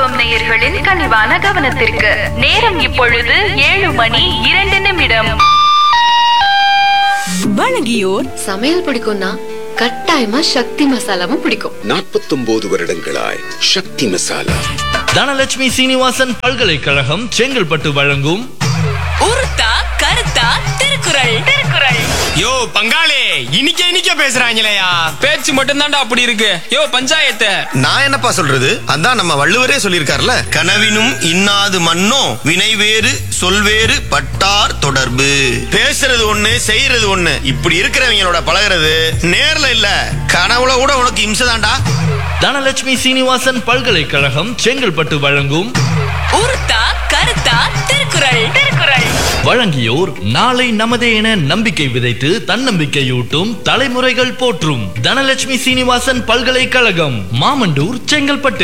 FM நேயர்களின் கனிவான கவனத்திற்கு நேரம் இப்பொழுது ஏழு மணி இரண்டு நிமிடம் வழங்கியோர் சமையல் பிடிக்கும்னா கட்டாயமா சக்தி மசாலாவும் பிடிக்கும் நாற்பத்தொன்பது வருடங்களாய் சக்தி மசாலா தனலட்சுமி சீனிவாசன் பல்கலைக்கழகம் செங்கல்பட்டு வழங்கும் உருத்தா கருத்தா திருக்குறள் திருக்குறள் யோ பங்காளி இனிக்க இனிக்க பேசுறாங்களேயா பேச்சு மட்டும் தான்டா அப்படி இருக்கு யோ பஞ்சாயத்து நான் என்னப்பா சொல்றது அதான் நம்ம வள்ளுவரே சொல்லியிருக்காருல கனவினும் இன்னாது மன்னோ வினைவேறு சொல்வேறு பட்டார் தொடர்பு பேசுறது ஒண்ணு செய்யறது ஒண்ணு இப்படி இருக்கிறவங்களோட பழகுறது நேர்ல இல்ல கனவுல கூட உனக்கு இம்சதான்டா தனலட்சுமி சீனிவாசன் பல்கலைக்கழகம் செங்கல்பட்டு வழங்கும் உருத்தா கருத்தா திருக்குறள் திருக்குறள் வழங்கியோர் நாளை நமதே என நம்பிக்கை விதைத்து தன்னம்பிக்கையூட்டும் தலைமுறைகள் போற்றும் தனலட்சுமி சீனிவாசன் பல்கலைக்கழகம் மாமண்டூர் செங்கல்பட்டு